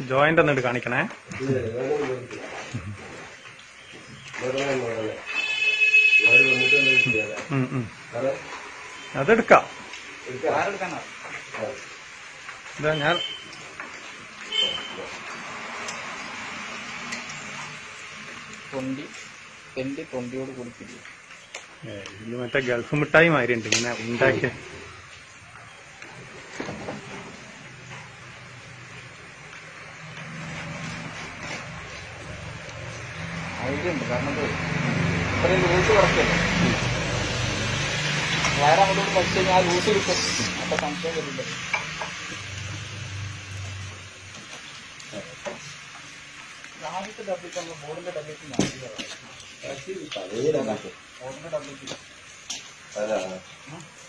Joint ഒന്നിട്ട് കാണിക്കണേ ഇത് വേണമെങ്കിൽ നിർത്തി. വരണേ, വരണേ. ഇവര് വന്നിട്ട് ഒന്ന് ചെയ്യാതെ. ഉം, ഉം. സാറേ, അതെടുക്കാം എടുക്കാം. ആരെടുക്കാനാ ആ. ഇതാ ഞാൻ തൊണ്ടി എന്റെ തൊണ്ടിയോട് കുടിക്കില്ല ഏ, ഇത് മറ്റേ ഗൾഫ് മിഠായി മാതിരി ഉണ്ട് ഇങ്ങനെ ഉണ്ടാക്കിയ ഐഡിയ ഉണ്ട് കാരണം ഇത് ഇത്രയും ലൂസ് കിടക്കല്ലേ വയറങ്ങോട്ട് പഠിച്ചു കഴിഞ്ഞാൽ ആ ലൂസ് കിട്ടും അപ്പൊ സംശയം വരില്ല ആദ്യത്തെ ഡബ്ബിക്ക് നമ്മൾ ബോർഡിന്റെ ഡബ്ബിക്ക് മാറ്റി പഴയ രംഗത്ത്. ബോർഡിന്റെ ഡബ്ബിക്ക് അതാ. ആ